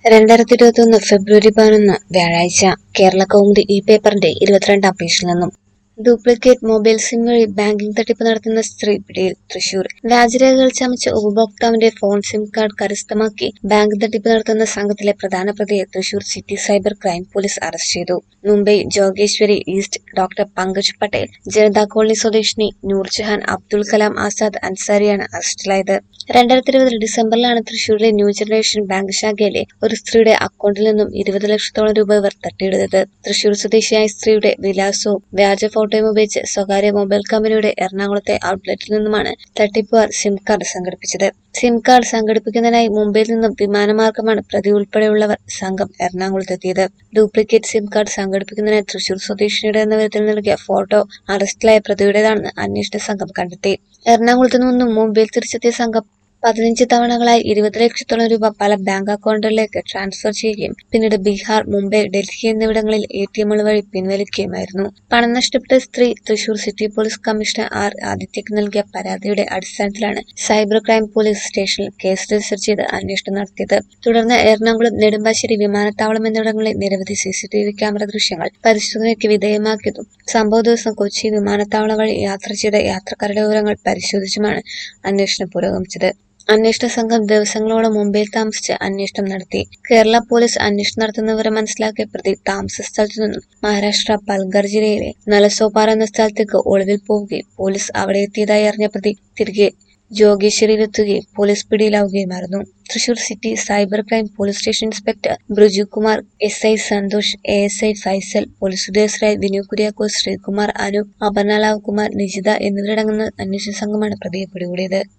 രണ്ടായിരത്തി ഇരുപത്തിയൊന്ന് ഫെബ്രുവരി പതിനൊന്ന് വ്യാഴാഴ്ച കേരള കൗമുദി ഇ പേപ്പറിന്റെ ഇരുപത്തിരണ്ടാം പേജിൽ നിന്നും ഡ്യൂപ്ലിക്കേറ്റ് മൊബൈൽ സിം വഴി ബാങ്കിംഗ് തട്ടിപ്പ് നടത്തുന്ന സ്ത്രീ പിടിയിൽ തൃശൂർ വ്യാജരേഖകൾ ചമച്ച് ഉപഭോക്താവിന്റെ ഫോൺ സിം കാർഡ് കരസ്ഥമാക്കി ബാങ്ക് തട്ടിപ്പ് നടത്തുന്ന സംഘത്തിലെ പ്രധാന പ്രതിയെ Thrissur city cyber crime police arrest ചെയ്തു Mumbai Jogeshwari east doctor Pankaj Patel Janata colony സ്വദേശിനി നൂർജഹാൻ അബ്ദുൽ കലാം ആസാദ് അൻസാരിയാണ് അറസ്റ്റിലായത് രണ്ടായിരത്തി ഇരുപത് ഡിസംബറിലാണ് തൃശൂരിലെ ന്യൂ ജനറേഷൻ ബാങ്ക് ശാഖയിലെ ഒരു സ്ത്രീയുടെ അക്കൗണ്ടിൽ നിന്നും ഇരുപത് ലക്ഷത്തോളം രൂപ ഇവർ തട്ടിയെടുത്തത് തൃശൂർ സ്വദേശിയായ സ്ത്രീയുടെ വിലാസവും വ്യാജ ഫോട്ടോയും ഉപയോഗിച്ച് സ്വകാര്യ മൊബൈൽ കമ്പനിയുടെ എറണാകുളത്തെ ഔട്ട്ലെറ്റിൽ നിന്നുമാണ് തട്ടിപ്പുകാർ സിം കാർഡ് സംഘടിപ്പിച്ചത് സിം കാർഡ് സംഘടിപ്പിക്കുന്നതിനായി മുംബൈയിൽ നിന്നും വിമാനമാർഗമാണ് പ്രതി ഉൾപ്പെടെയുള്ളവർ സംഘം എറണാകുളത്തെത്തിയത് ഡ്യൂപ്ലിക്കേറ്റ് സിം കാർഡ് സംഘടിപ്പിക്കുന്നതിന് തൃശൂർ സ്വദേശിനിയുടെ എന്ന വിധത്തിൽ നൽകിയ ഫോട്ടോ അറസ്റ്റിലായ പ്രതിയുടേതാണെന്ന് അന്വേഷണ സംഘം കണ്ടെത്തി എറണാകുളത്തു നിന്നും മുംബൈയിൽ തിരിച്ചെത്തിയ സംഘം പതിനഞ്ച് തവണകളായി ഇരുപത് ലക്ഷത്തോളം രൂപ പല ബാങ്ക് അക്കൗണ്ടുകളിലേക്ക് ട്രാൻസ്ഫർ ചെയ്യുകയും പിന്നീട് ബീഹാർ മുംബൈ ഡൽഹി എന്നിവിടങ്ങളിൽ എ ടി എമ്മുകൾ വഴി പിൻവലിക്കുകയുമായിരുന്നു പണം നഷ്ടപ്പെട്ട സ്ത്രീ Thrissur city police commissioner R ആദിത്യക്ക് നൽകിയ പരാതിയുടെ അടിസ്ഥാനത്തിലാണ് സൈബർ ക്രൈം പോലീസ് സ്റ്റേഷനിൽ കേസ് രജിസ്റ്റർ ചെയ്ത് അന്വേഷണം നടത്തിയത് തുടർന്ന് എറണാകുളം നെടുമ്പാശ്ശേരി വിമാനത്താവളം എന്നിവിടങ്ങളിലെ നിരവധി C C T V camera ദൃശ്യങ്ങൾ പരിശോധനയ്ക്ക് വിധേയമാക്കിയതും സംഭവ ദിവസം കൊച്ചി വിമാനത്താവളം വഴി യാത്ര ചെയ്ത യാത്രക്കാരുടെ വിവരങ്ങൾ പരിശോധിച്ചുമാണ് അന്വേഷണം പുരോഗമിച്ചത് അന്വേഷണ സംഘം ദിവസങ്ങളോളം മുംബൈയിൽ താമസിച്ച് അന്വേഷണം നടത്തി കേരള പോലീസ് അന്വേഷണം നടത്തുന്ന വിവരം മനസ്സിലാക്കിയ പ്രതി താമസ സ്ഥലത്തു നിന്നും മഹാരാഷ്ട്ര പൽഘർ ജില്ലയിലെ നലസോപാറ എന്ന സ്ഥലത്തേക്ക് ഒളിവിൽ പോവുകയും പോലീസ് അവിടെ എത്തിയതായി അറിഞ്ഞ പ്രതി തിരികെ ജോഗേശ്വരിയിലെത്തുകയും പോലീസ് പിടിയിലാവുകയുമായിരുന്നു Thrissur city cyber crime police station inspector Briju Kumar S I Santhosh A S I Faisal police ഉദ്യോഗസ്ഥരായ വിനു കുര്യാക്കോസ് ശ്രീകുമാർ അനു അപർണലാവ് കുമാർ നിജിത എന്നിവരടങ്ങുന്ന അന്വേഷണ സംഘമാണ് പ്രതിയെ പിടികൂടിയത്